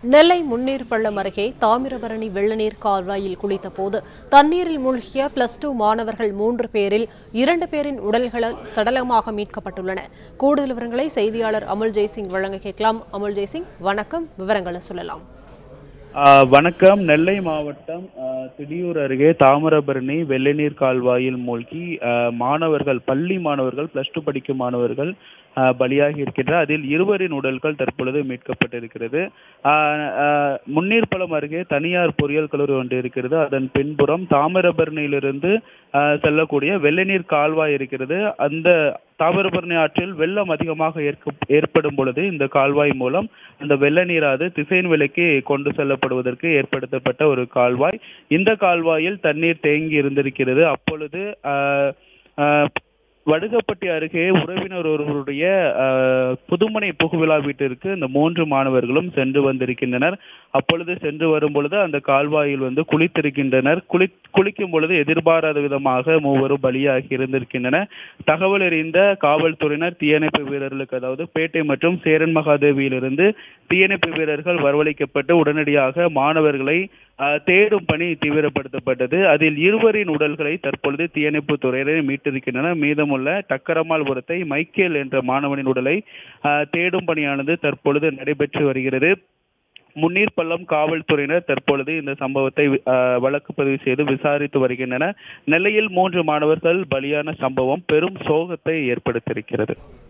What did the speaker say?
நெல்லை முன்னீர் பள்ளம் அருகே தாமிரபரணி வெள்ளநீர் கால்வாயில் குளித்தபோது தண்ணீரில் மூழ்கிய பிளஸ் டூ மாணவர்கள் மூன்று பேரில் இரண்டு பேரின் உடல்கள் சடலமாக மீட்கப்பட்டுள்ளன கூடுதல் விவரங்களை செய்தியாளர் அமுல் ஜெய்சிங் வழங்க கேட்கலாம் அமுல் ஜெய்சிங் வணக்கம் விவரங்களை சொல்லலாம் ஆஹ் வணக்கம் நெல்லை மாவட்டம் ஆஹ் திடியூர் அருகே தாமிரபரணி வெள்ளநீர் கால்வாயில் மூழ்கி ஆஹ் மாணவர்கள் பள்ளி மாணவர்கள் பிளஸ் டூ படிக்கும் மாணவர்கள் ஆஹ் பலியாகி இருக்கின்றனர் அதில் இருவரின் உடல்கள் தற்பொழுது மீட்கப்பட்டிருக்கிறது ஆஹ் ஆஹ் முன்னீர்பலம் அருகே தனியார் பொறியியல் கல்லூரி ஒன்று இருக்கிறது அதன் பின்புறம் தாமிரபரணியிலிருந்து ஆஹ் செல்லக்கூடிய வெள்ளநீர் கால்வாய் இருக்கிறது அந்த தாமிரபரணி ஆற்றில் வெள்ளம் அதிகமாக ஏற்க ஏற்படும் பொழுது இந்த கால்வாய் மூலம் அந்த வெள்ள நீராது திசையின் விலைக்கு கொண்டு செல்லப்படுவதற்கு ஏற்படுத்தப்பட்ட ஒரு கால்வாய் இந்த கால்வாயில் தண்ணீர் தேங்கி இருந்திருக்கிறது அப்பொழுது ஆஹ், ஆஹ், வடுகப்பட்டி அருகே உறவினர் ஒருவருடைய ஆஹ், புதுமனை புகுவிழா வீட்டிற்கு இந்த மூன்று மாணவர்களும் சென்று வந்திருக்கின்றனர் அப்பொழுது சென்று வரும் பொழுது அந்த கால்வாயில் வந்து குளித்திருக்கின்றனர் குளி குளிக்கும் பொழுது எதிர்பாராத விதமாக மூவரும் பலியாகி இருந்திருக்கின்றனர் தகவல் அறிந்த காவல்துறையினர் தீயணைப்பு வீரர்களுக்கு அதாவது பேட்டை மற்றும் சேரன் மகாதேவியிலிருந்து தீயணைப்பு வீரர்கள் வரவழைக்கப்பட்டு உடனடியாக மாணவர்களை ஆஹ், தேடும் பணி தீவிரப்படுத்தப்பட்டது அதில் இருவரின் உடல்களை தற்பொழுது தீயணைப்பு துறையினர் மீட்டிருக்கின்றனர் மீதமுள்ள டக்கரமால்புரத்தை மைக்கேல் என்ற மாணவனின் உடலை ஆஹ், தேடும் பணியானது தற்பொழுது நடைபெற்று வருகிறது முன்னீர்பள்ளம் காவல்துறையினர் தற்பொழுது இந்த சம்பவத்தை ஆஹ், வழக்கு பதிவு செய்து விசாரித்து வருகின்றனர் நெல்லையில் மூன்று மாணவர்கள் பலியான சம்பவம் பெரும் சோகத்தை ஏற்படுத்தியிருக்கிறது